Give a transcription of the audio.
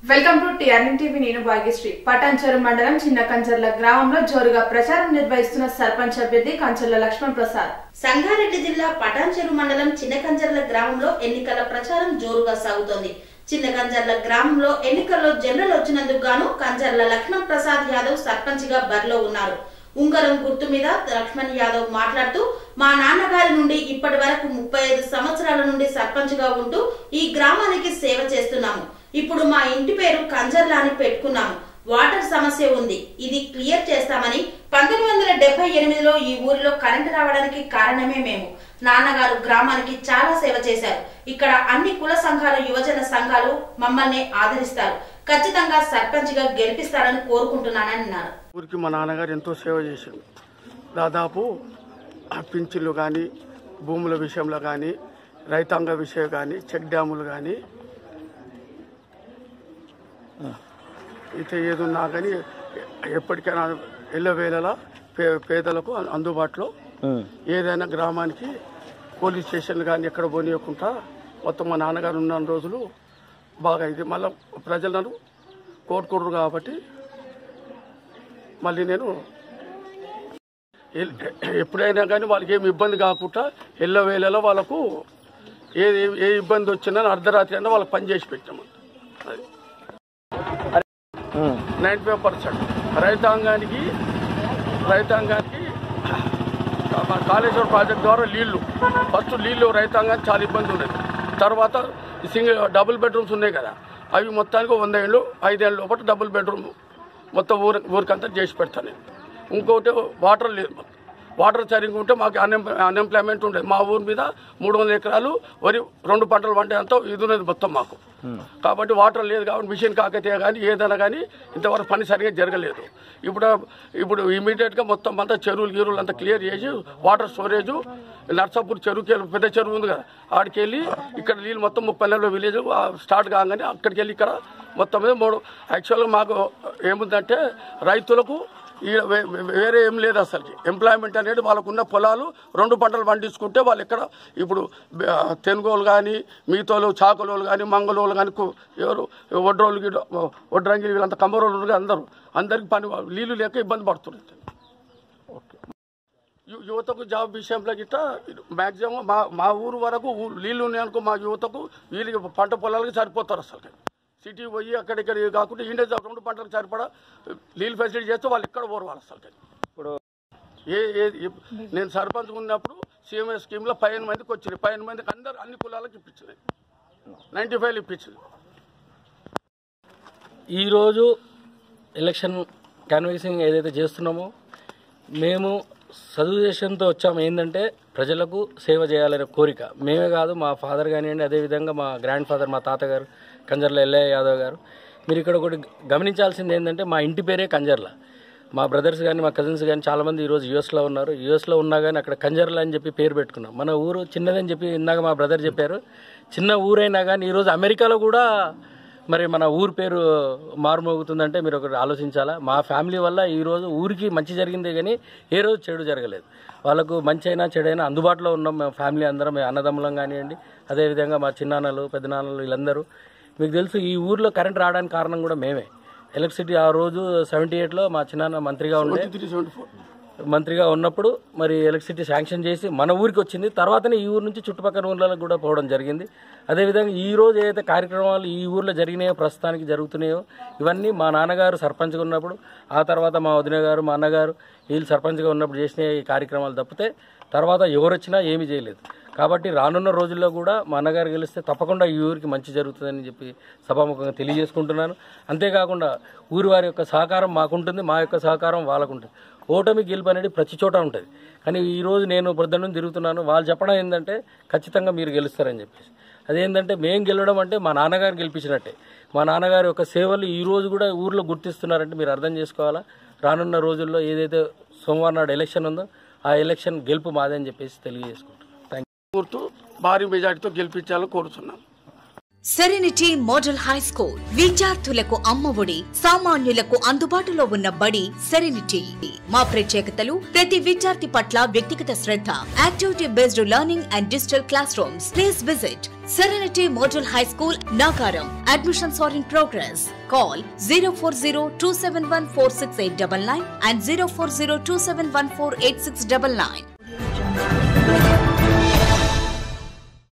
Welcome to TRN TV నేను భాగ్యశ్రీ పటాన్చెరు మండలం చిన్న కంచర్ల గ్రామంలో జోరుగా ప్రచారం నిర్వహిస్తున్న సర్పంచ్ అభ్యర్థి కంచర్ల లక్ష్మణ్ ప్రసాద్ సంగారెడ్డి జిల్లా పటాన్చెరు మండలం చిన్నకంజర్ల గ్రామంలో ఎన్నికల ప్రచారం జోరుగా సాగుతోంది చిన్నకంజర్ల గ్రామంలో ఎన్నికల్లో జనరల్ వచ్చినందుకు గాను కంజర్ల లక్ష్మణ్ ప్రసాద్ యాదవ్ సర్పంచ్ గా బరిలో ఉన్నారు ఉంగరం గుర్తు మీద లక్ష్మణ్ యాదవ్ మాట్లాడుతూ మా నాన్నగారి నుండి ఇప్పటి వరకు ముప్పై ఐదు సంవత్సరాల నుండి సర్పంచ్ గా ఉంటూ ఈ గ్రామానికి సేవ చేస్తున్నాము ఇప్పుడు మా ఇంటి పేరు కంజర్ల అని పెట్టుకున్నాము వాటర్ సమస్య ఉంది ఇది క్లియర్ చేస్తామని పంతొమ్మిది వందల డెబ్బై ఎనిమిదిలో ఈ ఊరిలో కరెంటు రావడానికి కారణమే మేము నాన్నగారు గ్రామానికి చాలా సేవ చేశారు ఇక్కడ అన్ని కుల సంఘాలు యువజన సంఘాలు మమ్మల్ని ఆదరిస్తారు ఖచ్చితంగా సర్పంచ్ గా గెలిపిస్తారని కోరుకుంటున్నానని అన్నారు ఊరికి మా నాన్నగారు ఎంతో సేవ చేసిండు దాదాపు ఆ పింఛన్లు కానీ భూముల విషయంలో కానీ రైతాంగ విషయం కానీ చెక్ డ్యాములు కానీ ఇక ఏదున్నా కానీ ఎప్పటికైనా ఎల్లవేళలా పే పేదలకు అందుబాటులో ఏదైనా గ్రామానికి పోలీస్ స్టేషన్లు కానీ ఎక్కడ పోనీయకుండా మొత్తం మా నాన్నగారు ఉన్న రోజులు బాగా ఇది మళ్ళీ ప్రజలను కోరుకోరు కాబట్టి మళ్ళీ నేను ఎల్- ఎప్పుడైనా కానీ వాళ్ళకి ఏమి ఇబ్బంది కాకుండా ఎల్లవేళలో వాళ్ళకు ఏ ఏ ఇబ్బంది వచ్చినా అర్ధరాత్రి అయినా వాళ్ళకి పని చేసి పెట్టామంట అది నైంటీ ఫైవ్ పర్సెంట్ రైతాంగానికి రైతాంగానికి మా కాళేశ్వరం ప్రాజెక్ట్ ద్వారా నీళ్లు ఫస్ట్ నీళ్లు రైతాంగానికి చాలా ఇబ్బంది ఉండేది తర్వాత సింగిల్ డబుల్ బెడ్రూమ్స్ ఉన్నాయి కదా అవి మొత్తానికి వంద ఏళ్ళు ఐదేళ్ళ లోపల డబుల్ బెడ్రూమ్ మొత్తం ఊరి ఊరికంతా చేసి పెడతాను నేను ఇంకోటి వాటర్ లేదు మాకు. వాటర్ సరిగ్గా ఉంటే మాకు అన్ఎంప్లాయ్ అన్ఎంప్లాయ్మెంట్ ఉండేది మా ఊరి మీద మూడు వందల ఎకరాలు వరి రెండు పంటలు పంటే అంతా ఇది ఉన్నది మొత్తం మాకు కాబట్టి వాటర్ లేదు కాబట్టి మిషన్ కాకతీయ కానీ ఏదైనా కానీ ఇంతవరకు పని సరిగా జరగలేదు ఇప్పుడు ఇప్పుడు ఇమీడియట్గా మొత్తం అంతా చెరువులు గీరువులు అంతా క్లియర్ చేసి వాటర్ స్టోరేజ్ నర్సాపూర్ చెరువుకి వెళ్ళి పెద్ద చెరువు ఉంది కదా ఆడికి వెళ్ళి ఇక్కడ నీళ్ళు మొత్తం ముప్పై నెలల విలేజ్ స్టార్ట్ కాగానే అక్కడికి వెళ్ళి ఇక్కడ మొత్తం మీద మూడు యాక్చువల్గా మాకు ఏముందంటే రైతులకు ఈ వే- వేరే ఏం లేదు అసలుకి ఎంప్లాయ్మెంట్ అనేది వాళ్ళకున్న పొలాలు రెండు పంటలు పండించుకుంటే వాళ్ళు ఇక్కడ ఇప్పుడు ఆ, తెనుగోలు కానీ మిగతాలు చాకలోలు కానీ మంగళోలు కానీ కు- ఎవరు వడ్రోలు గిడ్డ వడ్రంగిలు వీళ్ళంతా కమ్మరోలు ఉన్నారు కదా అందరూ అందరికి పని నీళ్లు లేక ఇబ్బంది పడుతున్నారు యు- యువతకు జాబ్ విషయంలో గిట్ట మ్యాక్సిమం మా మా ఊరు వరకు ఊ- నీళ్లు ఉన్నాయనుకో మా యువతకు వీళ్ళకి పంట పొలాలకి సరిపోతారు అసలు సిటీ పోయి అక్కడిక్కడ కాకుండా ఇండియా జాబ్ రెండు పంటలకు సరిపడా నీళ్ళు ఫెసిలిటీ చేస్తే వాళ్ళు ఇక్కడ పోరు వాళ్ళు అసలు ఇప్పుడు ఏ ఏ ఏ- నేను సర్పంచ్ ఉన్నప్పుడు సీఎంఎస్ స్కీమ్లో పదిహేను మందికి వచ్చింది పదిహేను మందికి అందరు అన్ని కులాలకు ఇప్పించింది నైంటీ ఫైవ్ ఇప్పించింది ఈరోజు ఎలక్షన్ క్యాన్వసింగ్ ఏదైతే చేస్తున్నామో మేము సదుద్దేశంతో వచ్చాము ఏంటంటే ప్రజలకు సేవ చేయాలనే కోరిక మేమే కాదు మా ఫాదర్ కానివ్వండి అదేవిధంగా మా గ్రాండ్ ఫాదర్ మా తాతగారు కంజర్ల ఎల్లయ్య యాదవ్ గారు మీరు ఇక్కడ ఒకటి గమనించాల్సింది ఏంటంటే మా ఇంటి పేరే కంజర్ల మా బ్రదర్స్ కానీ మా కజిన్స్ కానీ చాలామంది ఈరోజు యూఎస్లో ఉన్నారు యూఎస్లో ఉన్నా కానీ అక్కడ కంజర్ల అని చెప్పి పేరు పెట్టుకున్నాం మన ఊరు చిన్నదని చెప్పి ఇందాక మా బ్రదర్ చెప్పారు చిన్న ఊరైనా కానీ ఈరోజు అమెరికాలో కూడా మరి మన ఊరు పేరు మారుమోగుతుందంటే మీరు ఒకటి ఆలోచించాలా మా ఫ్యామిలీ వల్ల ఈ రోజు ఊరికి మంచి జరిగిందే కానీ ఏ రోజు చెడు జరగలేదు వాళ్ళకు మంచి అయినా చెడైనా అందుబాటులో ఉన్నాం మేము ఫ్యామిలీ అందరం మేము అన్నదమ్ములం కానివ్వండి అదేవిధంగా మా చిన్నాన్నలు పెద్దనాన్నలు వీళ్ళందరూ మీకు తెలుసు ఈ ఊర్లో కరెంట్ రావడానికి కారణం కూడా మేమే ఎలక్ట్రిసిటీ ఆ రోజు సెవెంటీ ఎయిట్లో మా చిన్నాన్న మంత్రిగా ఉండే త్రీ సెవెంటీ ఫోర్ మంత్రిగా ఉన్నప్పుడు మరి ఎలక్ట్రిసిటీ శాంక్షన్ చేసి మన ఊరికి వచ్చింది తర్వాతనే ఈ ఊరు నుంచి చుట్టుపక్కల ఊర్లకు కూడా పోవడం జరిగింది అదేవిధంగా ఈ రోజు ఏదైతే కార్యక్రమాలు ఈ ఊర్లో జరిగినాయో ప్రస్తుతానికి జరుగుతున్నాయో ఇవన్నీ మా నాన్నగారు సర్పంచ్గా ఉన్నప్పుడు ఆ తర్వాత మా వదిన గారు మా అన్నగారు వీళ్ళు సర్పంచ్గా ఉన్నప్పుడు చేసిన ఈ కార్యక్రమాలు తప్పితే తర్వాత ఎవరు వచ్చినా ఏమీ చేయలేదు కాబట్టి రానున్న రోజుల్లో కూడా మా అన్నగారు గెలిస్తే తప్పకుండా ఈ ఊరికి మంచి జరుగుతుందని చెప్పి సభాముఖంగా తెలియజేసుకుంటున్నాను అంతేకాకుండా ఊరి వారి యొక్క సహకారం మాకుంటుంది మా యొక్క సహకారం వాళ్ళకుంటుంది ఓటమి గెలుపు అనేది ప్రతి చోట ఉంటుంది కానీ ఈ రోజు నేను పొద్దున్న తిరుగుతున్నాను వాళ్ళు చెప్పడం ఏంటంటే ఖచ్చితంగా మీరు గెలుస్తారని చెప్పేసి అదేంటంటే మేము గెలవడం అంటే మా నాన్నగారు గెలిపించినట్టే మా నాన్నగారి యొక్క సేవలు ఈ రోజు కూడా ఊర్లో గుర్తిస్తున్నారంటే మీరు అర్థం చేసుకోవాలా రానున్న రోజుల్లో ఏదైతే సోమవారం నాడు ఎలక్షన్ ఉందో ఆ ఎలక్షన్ గెలుపు మాదే అని చెప్పేసి తెలియజేసుకుంటాం థ్యాంక్ గుర్తు భారీ మెజార్టీతో గెలిపించాలని కోరుతున్నాం సెరెనిటీ మోడల్ హై స్కూల్ విద్యార్థులకు అమ్మఒడి సామాన్యులకు అందుబాటులో ఉన్న బడి సెరెనిటీ మా ప్రత్యేకతలు ప్రతి విద్యార్థి పట్ల వ్యక్తిగత శ్రద్ధ activity based learning and digital classrooms please visit serenity model high school Nacharam admissions are in progress call zero four zero two seven one four six eight double nine and zero four zero two seven one four eight six double nine